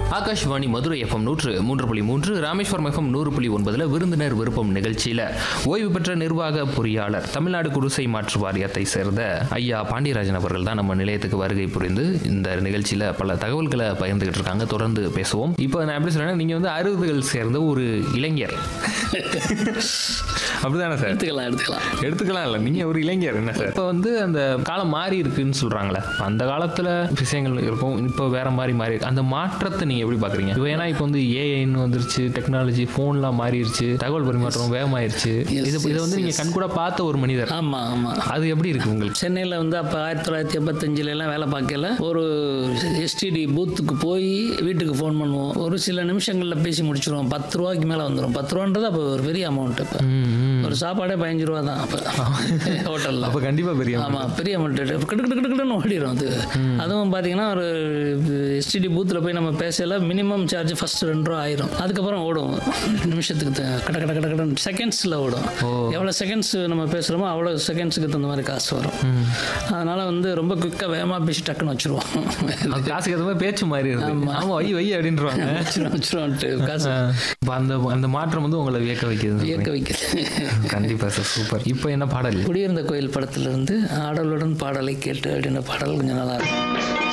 Akashvani Madurai FM நூற்று மூன்று புள்ளி மூன்று ராமேஸ்வரம் எஃப்எம் நூறு புள்ளி ஒன்பதுல விருந்தினர் விருப்பம் நிகழ்ச்சியில ஓய்வு பெற்ற நிர்வாக பொறியாளர் தமிழ்நாடு குடிசை மாற்று வாரியத்தை சேர்ந்த ஐயா பாண்டியராஜன் அவர்கள் தான் நம்ம நிலையத்துக்கு வருகை புரிந்து இந்த நிகழ்ச்சியில பல தகவல்களை பகிர்ந்துகிட்டு இருக்காங்க தொடர்ந்து பேசுவோம் இப்போ நான் எப்படி சொல்றேன்னா நீங்க வந்து அறுபதுகள் சேர்ந்த ஒரு இளைஞர் அப்படிதானே சார் எடுத்துக்கலாம் எடுத்துக்கலாம் எடுத்துக்கலாம் இல்லை நீங்கள் ஒரு இளைஞர் என்ன சார் இப்போ வந்து அந்த காலம் மாறி இருக்குன்னு சொல்கிறாங்களே அந்த காலத்தில் விஷயங்கள் இருக்கும் இப்போ வேற மாதிரி மாறி இருக்கு அந்த மாற்றத்தை நீங்கள் எப்படி பார்க்குறீங்க இப்போ ஏன்னா இப்போ வந்து ஏஐன்னு வந்துருச்சு டெக்னாலஜி ஃபோன்லாம் மாறிடுச்சு தகவல் பரிமாற்றம் வேகமாயிருச்சு Yes, இது இதை yes, வந்து நீங்கள் கண்கூட பார்த்த ஒரு மனிதர் ஆமாம் ஆமாம் அது எப்படி இருக்கு உங்களுக்கு சென்னையில் வந்து அப்போ ஆயிரத்தி தொள்ளாயிரத்தி எண்பத்தஞ்சில எல்லாம் வேலை பார்க்கல ஒரு எஸ்டிடி பூத்துக்கு போய் வீட்டுக்கு ஃபோன் பண்ணுவோம் ஒரு சில நிமிஷங்களில் பேசி முடிச்சிருவோம் பத்து ரூபாய்க்கு மேலே வந்துடும் பத்து ரூபான்றது அப்போ ஒரு பெரிய அமௌண்ட் இப்போ ஒரு சாப்பாடே பதினஞ்சு ரூபா தான் அப்போ ஹோட்டலில் அப்போ கண்டிப்பாக பெரிய ஆமாம் பெரிய அமௌண்ட் கிட்டு கிட்டு கிட்டுன்னு ஓடிடும் அது அதுவும் பார்த்தீங்கன்னா ஒரு எஸ்டிடி பூத்தில் போய் நம்ம பேசல மினிமம் சார்ஜ் ஃபர்ஸ்ட் ரெண்டு ரூபா ஆயிரும் அதுக்கப்புறம் ஓடும் நிமிஷத்துக்கு த- கட கட கட கடன்னு செகண்ட்ஸில் ஓடும் எவ்வளோ செகண்ட்ஸ் நம்ம பேசுகிறோமோ அவ்வளோ செகண்ட்ஸுக்கு தகுந்த மாதிரி காசு வரும் அதனால் வந்து ரொம்ப குயிக்காக வேகமாக பேசி டக்குன்னு வச்சுருவோம் அது காசுக்கு ஏற்ற மாதிரி பேச்சு மாறி இருக்கு ஆமாம் வை வை அப்படின்றாங்க வச்சிரும் வச்சிருவோன்ட்டு காசு இப்போ அந்த அந்த மாற்றம் வந்து உங்களை வியக்க வைக்குது இயக்க வைக்கிறது கண்டிப்பாக சார் சூப்பர் இப்போ என்ன பாடல் குடியிருந்த கோயில் படத்திலிருந்து ஆடலுடன் பாடலை கேட்டு அப்படின்ற பாடல் கொஞ்சம் நல்லா இருக்கும்